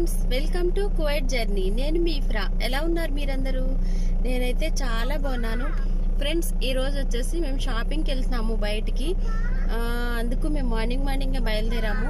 friends welcome to Kuwait journey నేను మీ ఫ్రా ఎలా ఉన్నారు మీరందరూ నేనైతే చాలా బాగున్నాను ఫ్రెండ్స్ ఈ రోజు వచ్చేసి మేము షాపింగ్కి వెళ్తున్నాము బయటికి ఆ, అందుకు మేము మార్నింగ్ మార్నింగ్ బయలుదేరాము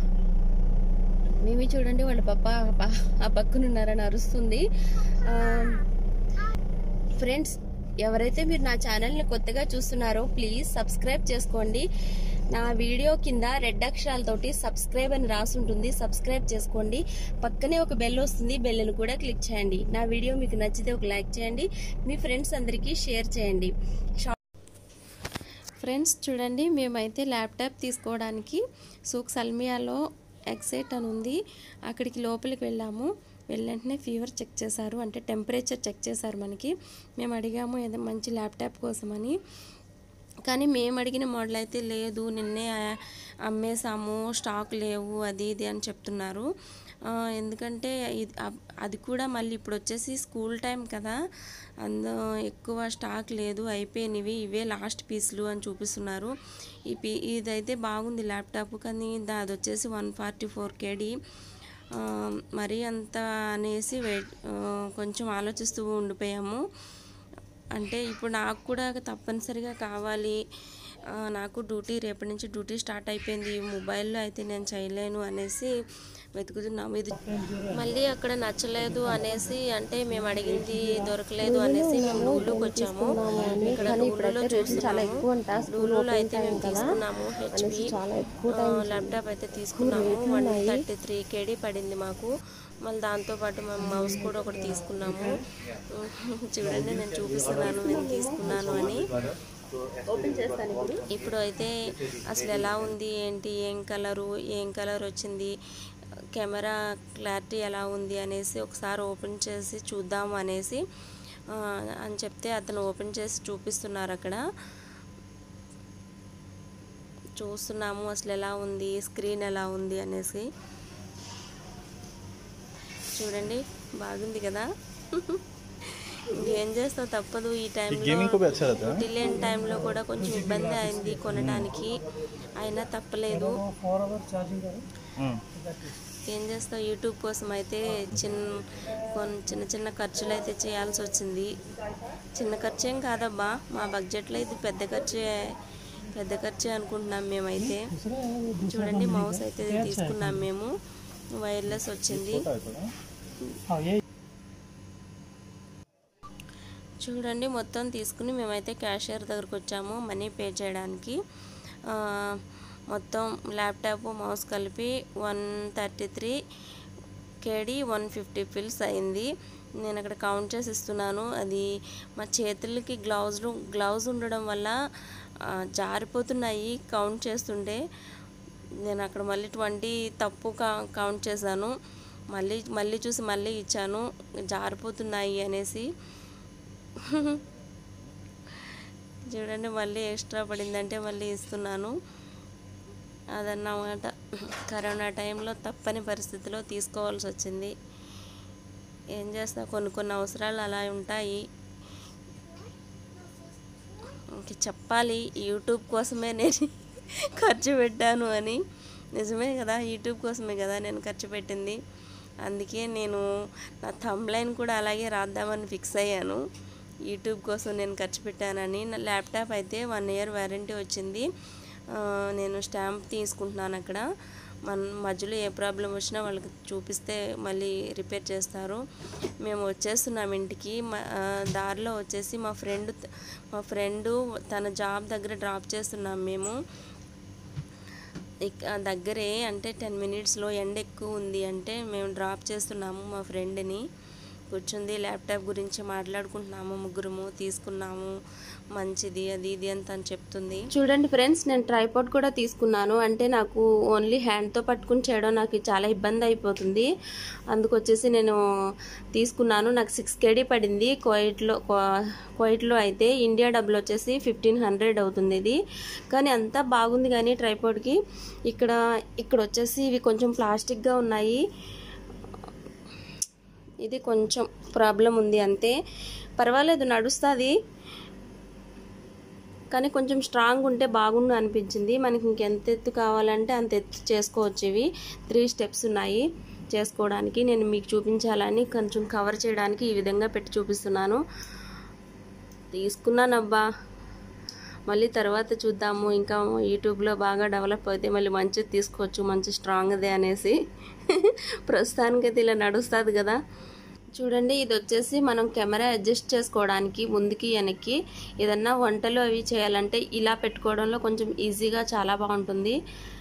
మేమే చూడండి వాళ్ళ పప్ప ఆ ప- ఆ పక్కన ఉన్నారని అరుస్తుంది ఆ, ఫ్రెండ్స్ ఎవరైతే మీరు నా ఛానల్ని కొత్తగా చూస్తున్నారో ప్లీజ్ సబ్స్క్రైబ్ చేసుకోండి నా వీడియో కింద రెడ్ అక్షరాలతోటి సబ్స్క్రైబ్ అని రాసి ఉంటుంది సబ్స్క్రైబ్ చేసుకోండి పక్కనే ఒక బెల్ వస్తుంది బెల్ని కూడా క్లిక్ చేయండి నా వీడియో మీకు నచ్చితే ఒక లైక్ చేయండి మీ ఫ్రెండ్స్ అందరికీ షేర్ చేయండి షా- ఫ్రెండ్స్ చూడండి మేమైతే ల్యాప్టాప్ తీసుకోవడానికి సూక్ సల్మియాలో ఎగ్జైట్ అని ఉంది అక్కడికి లోపలికి వెళ్ళాము వెళ్ళంటనే ఫీవర్ చెక్ చేశారు అంటే టెంపరేచర్ చెక్ చేశారు మనకి మేము అడిగాము ఏదో మంచి ల్యాప్టాప్ కోసమని కానీ మేము అడిగిన మోడల్ అయితే లేదు నిన్నే ఆ- అమ్మేసాము స్టాక్ లేవు అది ఇది అని చెప్తున్నారు ఆ, ఎందుకంటే ఇది అబ్- అది కూడా మళ్ళీ ఇప్పుడు వచ్చేసి స్కూల్ టైం కదా అందు ఎక్కువ స్టాక్ లేదు అయిపోయినవి ఇవే లాస్ట్ పీసులు అని చూపిస్తున్నారు ఈ పీ ఇదైతే బాగుంది ల్యాప్టాప్ కానీ దా- అది వచ్చేసి వన్ ఫార్టీ ఫోర్ కేడీ మరీ అంత అనేసి వెయిట్ ఆ, కొంచెం ఆలోచిస్తూ ఉండిపోయాము అంటే ఇప్పుడు నాకు కూడా తప్పనిసరిగా కావాలి ఆ, నాకు డ్యూటీ రేపటి నుంచి డ్యూటీ స్టార్ట్ అయిపోయింది మొబైల్లో అయితే నేను చేయలేను అనేసి వెతుకుతున్నాము ఇది మళ్ళీ అక్కడ నచ్చలేదు అనేసి అంటే మేము అడిగింది దొరకలేదు అనేసి మేము నూలుకి వచ్చాము ఇక్కడ నూలులో చూస్తున్నాము నూలులో అయితే మేము తీసుకున్నాము హెచ్పి ల్యాప్టాప్ అయితే తీసుకున్నాము వన్ థర్టీ త్రీ కేడీ పడింది మాకు మళ్ళీ దాంతోపాటు మేము మౌస్ కూడా ఒకటి తీసుకున్నాము చూడండి నేను చూపిస్తున్నాను నేను తీసుకున్నాను అని ఓపెన్ చేస్తాను ఇప్పుడు ఇప్పుడు అయితే అసలు ఎలా ఉంది ఏంటి ఏం కలరు ఏం కలర్ వచ్చింది కెమెరా క్లారిటీ ఎలా ఉంది అనేసి ఒకసారి ఓపెన్ చేసి చూద్దాము అనేసి ఆ, అని చెప్తే అతను ఓపెన్ చేసి చూపిస్తున్నారు అక్కడ చూస్తున్నాము అసలు ఎలా ఉంది స్క్రీన్ ఎలా ఉంది అనేసి చూడండి బాగుంది కదా ఇంకేం చేస్తావు తప్పదు ఈ టైంలో गेमिंग को भी अच्छा रहता है డిలేన్ టైంలో కూడా కొంచెం ఇబ్బంది అయింది కొనడానికి అయినా తప్పలేదు हम्म, ఏం చేస్తావు యూట్యూబ్ కోసం అయితే చిన్న కొన్ని చిన్న చిన్న ఖర్చులు అయితే చేయాల్సి వచ్చింది చిన్న ఖర్చు ఏం కాదబ్బా మా బడ్జెట్లో ఇది పెద్ద ఖర్చే పెద్ద ఖర్చే అనుకుంటున్నాం మేమైతే చూడండి మౌస్ అయితే తీసుకున్నాం మేము వైర్లెస్ వచ్చింది हाँ ये చూడండి మొత్తం తీసుకుని మేమైతే క్యాషియర్ దగ్గరకు వచ్చాము మనీ పే చేయడానికి ఆ, మొత్తం ల్యాప్టాప్ మౌస్ కలిపి one thirty three KD one fifty fils అయింది నేను అక్కడ కౌంట్ చేసి ఇస్తున్నాను అది మా చేతులకి గ్లౌజ్ గ్లౌజ్ ఉండడం వల్ల ఆ, జారిపోతున్నాయి కౌంట్ చేస్తుంటే నేను అక్కడ మళ్ళీ ట్వంటీ తప్పు కా- కౌంట్ చేశాను మళ్ళీ మళ్ళీ చూసి మళ్ళీ ఇచ్చాను జారిపోతున్నాయి అనేసి చూడండి మళ్ళీ ఎక్స్ట్రా పడిందంటే మళ్ళీ ఇస్తున్నాను అదన్నమాట కరోనా టైంలో తప్పని పరిస్థితిలో తీసుకోవాల్సి వచ్చింది ఏం చేస్తా కొన్ని కొన్ని అవసరాలు అలా ఉంటాయి ఇంక చెప్పాలి యూట్యూబ్ కోసమే నేను ఖర్చు పెట్టాను అని నిజమే కదా యూట్యూబ్ కోసమే కదా నేను ఖర్చు పెట్టింది అందుకే నేను నా థంబ్లైన్ కూడా అలాగే రాద్దామని ఫిక్స్ అయ్యాను యూట్యూబ్ కోసం నేను ఖర్చు పెట్టానని నా ల్యాప్టాప్ అయితే వన్ ఇయర్ వారంటీ వచ్చింది ఆ, నేను స్టాంప్ తీసుకుంటున్నాను అక్కడ మన మధ్యలో ఏ ప్రాబ్లం వచ్చినా వాళ్ళకి చూపిస్తే మళ్ళీ రిపేర్ చేస్తారు మేము వచ్చేస్తున్నాం ఇంటికి మ- ఆ, దారిలో వచ్చేసి మా ఫ్రెండ్ మా ఫ్రెండ్ తన జాబ్ దగ్గర డ్రాప్ చేస్తున్నాం మేము ఇక దగ్గరే అంటే టెన్ మినిట్స్లో ఎండ ఎక్కువ ఉంది అంటే మేము డ్రాప్ చేస్తున్నాము మా ఫ్రెండ్ని కూర్చుంది ల్యాప్టాప్ గురించి మాట్లాడుకుంటున్నాము ముగ్గురము తీసుకున్నాము మంచిది అది ఇది అంత అని చెప్తుంది చూడండి ఫ్రెండ్స్ నేను ట్రైపాడ్ కూడా తీసుకున్నాను అంటే నాకు ఓన్లీ హ్యాండ్తో పట్టుకుని చేయడం నాకు చాలా ఇబ్బంది అయిపోతుంది అందుకు వచ్చేసి నేను తీసుకున్నాను నాకు సిక్స్ కేడీ పడింది కోయిట్లో కోయిట్లో అయితే ఇండియా డబ్బులు వచ్చేసి ఫిఫ్టీన్ హండ్రెడ్ అవుతుంది ఇది కానీ అంతా బాగుంది కానీ ట్రైపాడ్కి ఇక్కడ ఇక్కడ వచ్చేసి ఇవి కొంచెం ప్లాస్టిక్గా ఉన్నాయి ఇది కొంచెం ప్రాబ్లం ఉంది అంతే పర్వాలేదు నడుస్తుంది కానీ కొంచెం స్ట్రాంగ్ ఉంటే బాగుండు అనిపించింది మనకి ఇంకెంత ఎత్తు కావాలంటే అంత ఎత్తు చేసుకోవచ్చు ఇవి త్రీ స్టెప్స్ ఉన్నాయి చేసుకోవడానికి నేను మీకు చూపించాలని కొంచెం కవర్ చేయడానికి ఈ విధంగా పెట్టి చూపిస్తున్నాను తీసుకున్నానబ్బా మళ్ళీ తర్వాత చూద్దాము ఇంకా యూట్యూబ్లో బాగా డెవలప్ అయితే మళ్ళీ మంచిది తీసుకోవచ్చు మంచి స్ట్రాంగ్దే అనేసి ప్రస్తుతానికైతే ఇలా నడుస్తుంది కదా చూడండి ఇది వచ్చేసి మనం కెమెరా అడ్జస్ట్ చేసుకోవడానికి ముందుకి వెనక్కి ఏదన్నా వంటలు అవి చేయాలంటే ఇలా పెట్టుకోవడంలో కొంచెం ఈజీగా చాలా బాగుంటుంది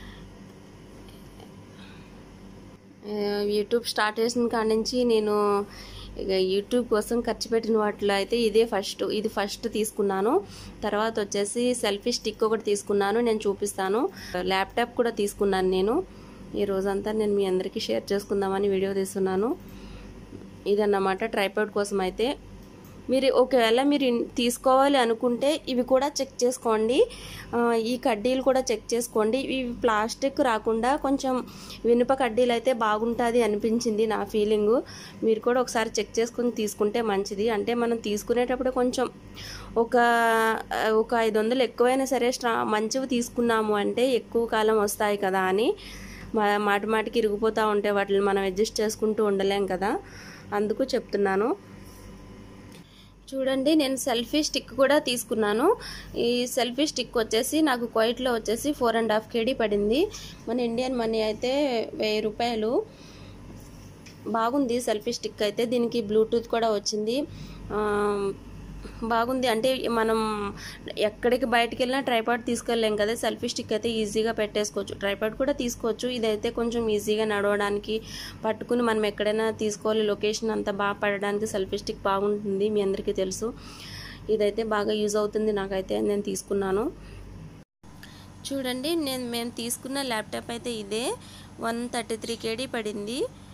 ఆ, యూట్యూబ్ స్టార్ట్ చేసిన కాడ నుంచి నేను ఇక యూట్యూబ్ కోసం ఖర్చు పెట్టిన వాటిలో అయితే ఇదే ఫస్ట్ ఇది ఫస్ట్ తీసుకున్నాను తర్వాత వచ్చేసి సెల్ఫీ స్టిక్ ఒకటి తీసుకున్నాను నేను చూపిస్తాను ల్యాప్టాప్ కూడా తీసుకున్నాను నేను ఈ రోజంతా నేను మీ అందరికీ షేర్ చేసుకుందామని వీడియో తీస్తున్నాను ఇదన్నమాట ట్రైపాడ్ కోసం అయితే మీరు ఒకవేళ మీరు ఇన్- తీసుకోవాలి అనుకుంటే ఇవి కూడా చెక్ చేసుకోండి ఆ, ఈ కడ్డీలు కూడా చెక్ చేసుకోండి ఇవి ప్లాస్టిక్ రాకుండా కొంచెం వినుప కడ్డీలు అయితే బాగుంటుంది అనిపించింది నా ఫీలింగు మీరు కూడా ఒకసారి చెక్ చేసుకుని తీసుకుంటే మంచిది అంటే మనం తీసుకునేటప్పుడు కొంచెం ఒక ఆ, ఒక ఐదు వందలు ఎక్కువైనా సరే స్ట్రా మంచివి తీసుకున్నాము అంటే ఎక్కువ కాలం వస్తాయి కదా అని మా- మాటి మాటికి ఇరిగిపోతూ ఉంటే వాటిని మనం అడ్జస్ట్ చేసుకుంటూ ఉండలేం కదా అందుకు చెప్తున్నాను చూడండి నేను సెల్ఫీ స్టిక్ కూడా తీసుకున్నాను ఈ సెల్ఫీ స్టిక్ వచ్చేసి నాకు క్వైట్లో వచ్చేసి ఫోర్ అండ్ హాఫ్ కేడీ పడింది మన ఇండియన్ మనీ అయితే వెయ్యి రూపాయలు బాగుంది సెల్ఫీ స్టిక్ అయితే దీనికి బ్లూటూత్ కూడా వచ్చింది ఆ, బాగుంది అంటే మనం ఎక్కడికి బయటికి వెళ్ళినా ట్రైపాడ్ తీసుకెళ్ళలేం కదా సెల్ఫీ స్టిక్ అయితే ఈజీగా పెట్టేసుకోవచ్చు ట్రైపాడ్ కూడా తీసుకోవచ్చు ఇదైతే కొంచెం ఈజీగా నడవడానికి పట్టుకుని మనం ఎక్కడైనా తీసుకోవాలి లొకేషన్ అంతా బాగా పడడానికి సెల్ఫీ స్టిక్ బాగుంటుంది మీ అందరికీ తెలుసు ఇదైతే బాగా యూజ్ అవుతుంది నాకైతే నేను తీసుకున్నాను చూడండి నేను మేము తీసుకున్న ల్యాప్టాప్ అయితే ఇదే వన్ థర్టీ త్రీ కేడీ పడింది